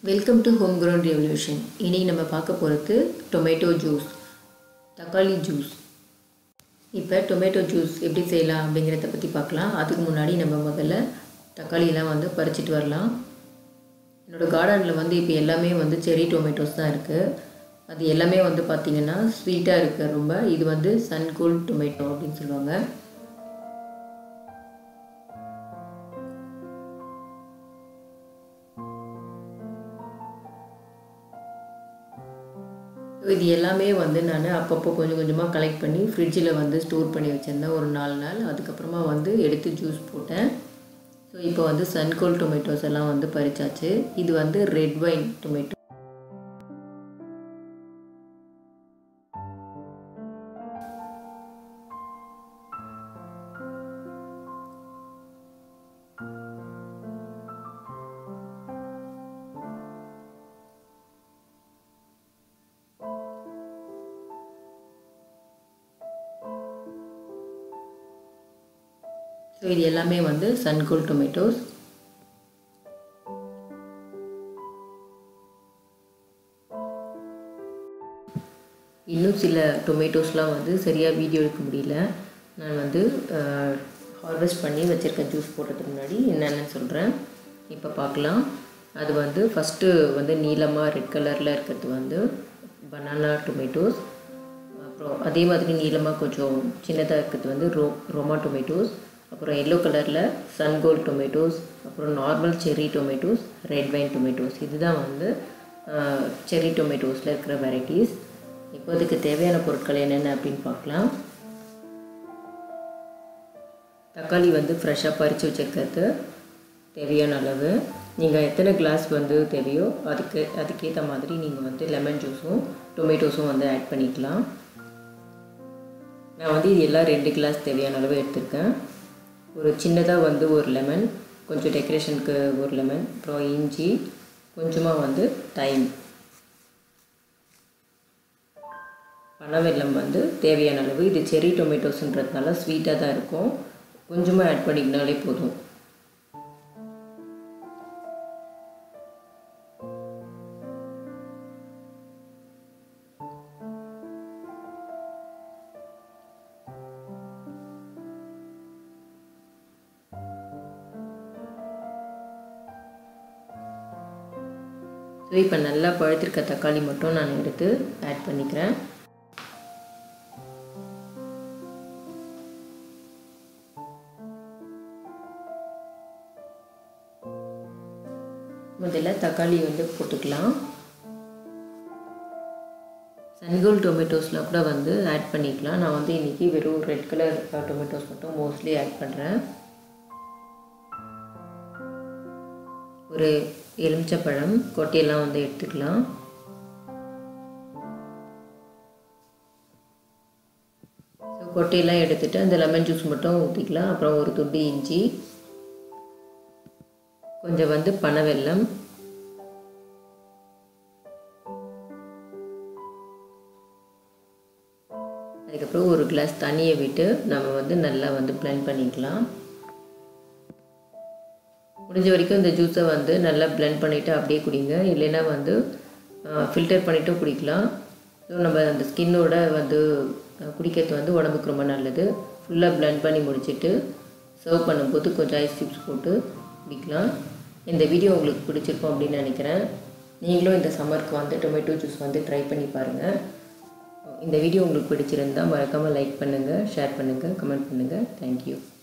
welcome to home ground revolution இன்றைக்கி நம்ம பார்க்க போகிறது டொமேட்டோ ஜூஸ் தக்காளி ஜூஸ் இப்போ டொமேட்டோ ஜூஸ் எப்படி செய்யலாம் அப்படிங்கிறத பற்றி பார்க்கலாம் அதுக்கு முன்னாடி நம்ம முதல்ல தக்காளியெல்லாம் வந்து பறிச்சிட்டு வரலாம் என்னோடய கார்டனில் வந்து இப்போ எல்லாமே வந்து செரி டொமேட்டோஸ் தான் இருக்குது அது எல்லாமே வந்து பார்த்திங்கன்னா ஸ்வீட்டாக இருக்குது ரொம்ப இது வந்து சன்கூல் டொமேட்டோ அப்படின்னு சொல்லுவாங்க இது எல்லாமே வந்து நான் அப்பப்போ கொஞ்சம் கொஞ்சமாக கலெக்ட் பண்ணி ஃப்ரிட்ஜில் வந்து ஸ்டோர் பண்ணி வச்சுருந்தேன் ஒரு நாலு நாள் அதுக்கப்புறமா வந்து எடுத்து ஜூஸ் போட்டேன் ஸோ இப்போ வந்து சன்கோல் டொமேட்டோஸ் எல்லாம் வந்து பறிச்சாச்சு இது வந்து ரெட் வைன் டொமேட்டோ ஸோ இது எல்லாமே வந்து சன்கோல் டொமேட்டோஸ் இன்னும் சில டொமேட்டோஸ்லாம் வந்து சரியாக வீடியோ எடுக்க முடியல நான் வந்து ஹார்வெஸ்ட் பண்ணி வச்சுருக்கேன் ஜூஸ் போடுறதுக்கு முன்னாடி என்னென்னு சொல்கிறேன் இப்போ பார்க்கலாம் அது வந்து ஃபஸ்ட்டு வந்து நீளமாக ரெட் கலரில் இருக்கிறது வந்து பனானா டொமேட்டோஸ் அப்புறம் அதே மாதிரி நீளமாக கொஞ்சம் சின்னதாக இருக்கிறது வந்து ரோ ரோமா டொமேட்டோஸ் அப்புறம் எல்லோ கலரில் சன்கோல் டொமேட்டோஸ் அப்புறம் normal cherry tomatoes red vine tomatoes இதுதான் வந்து செர்ரி டொமேட்டோஸில் இருக்கிற வெரைட்டிஸ் இப்போ அதுக்கு தேவையான பொருட்கள் என்னென்ன அப்படின்னு பார்க்கலாம் தக்காளி வந்து ஃப்ரெஷ்ஷாக பறித்து வச்சுருக்கிறது தேவையான அளவு நீங்கள் எத்தனை கிளாஸ் வந்து தேவையோ அதுக்கு அதுக்கேற்ற மாதிரி நீங்கள் வந்து லெமன் ஜூஸும் டொமேட்டோஸும் வந்து ஆட் பண்ணிக்கலாம் நான் வந்து இது எல்லாம் ரெண்டு கிளாஸ் தேவையான அளவு எடுத்திருக்கேன் ஒரு சின்னதாக வந்து ஒரு லெமன் கொஞ்சம் டெக்கரேஷனுக்கு ஒரு லெமன் அப்புறம் இஞ்சி கொஞ்சமாக வந்து டைம் பனவெல்லம் வந்து தேவையான அளவு இது செரி டொமேட்டோஸ்ன்றதுனால ஸ்வீட்டாக தான் இருக்கும் கொஞ்சமாக ஆட் பண்ணிக்கினாலே போதும் ஸோ இப்போ நல்லா பழுத்திருக்க தக்காளி மட்டும் நான் எடுத்து ஆட் பண்ணிக்கிறேன் முதல்ல தக்காளி வந்து போட்டுக்கலாம் சன்கோல் டொமேட்டோஸில் கூட வந்து ஆட் பண்ணிக்கலாம் நான் வந்து இன்றைக்கி வெறும் ரெட் கலர் டொமேட்டோஸ் மட்டும் மோஸ்ட்லி ஆட் பண்ணுறேன் ஒரு எலுமிச்சப்பழம் கொட்டையெல்லாம் வந்து எடுத்துக்கலாம் ஸோ கொட்டையெல்லாம் எடுத்துகிட்டு அந்த லெமன் ஜூஸ் மட்டும் ஊற்றிக்கலாம் அப்புறம் ஒரு துண்டு இஞ்சி கொஞ்சம் வந்து பனவெல்லம் அதுக்கப்புறம் ஒரு கிளாஸ் தண்ணியை விட்டு நம்ம வந்து நல்லா வந்து பிளெண்ட் பண்ணிக்கலாம் முடிஞ்ச வரைக்கும் இந்த ஜூஸை வந்து நல்லா பிளெண்ட் பண்ணிவிட்டு அப்படியே குடிங்க இல்லைன்னா வந்து ஃபில்டர் பண்ணிவிட்டும் குடிக்கலாம் ஸோ நம்ம அந்த ஸ்கின்னோட வந்து குடிக்கிறது வந்து உடம்புக்கு ரொம்ப நல்லது ஃபுல்லாக பிளெண்ட் பண்ணி முடிச்சுட்டு சர்வ் பண்ணும்போது கொஞ்சம் ஐஸ் டிப்ஸ் போட்டு குடிக்கலாம் இந்த வீடியோ உங்களுக்கு பிடிச்சிருக்கும் அப்படின்னு நினைக்கிறேன் நீங்களும் இந்த சம்மருக்கு வந்து டொமேட்டோ ஜூஸ் வந்து ட்ரை பண்ணி பாருங்கள் இந்த வீடியோ உங்களுக்கு பிடிச்சிருந்தால் மறக்காமல் லைக் பண்ணுங்கள் ஷேர் பண்ணுங்கள் கமெண்ட் பண்ணுங்கள் தேங்க்யூ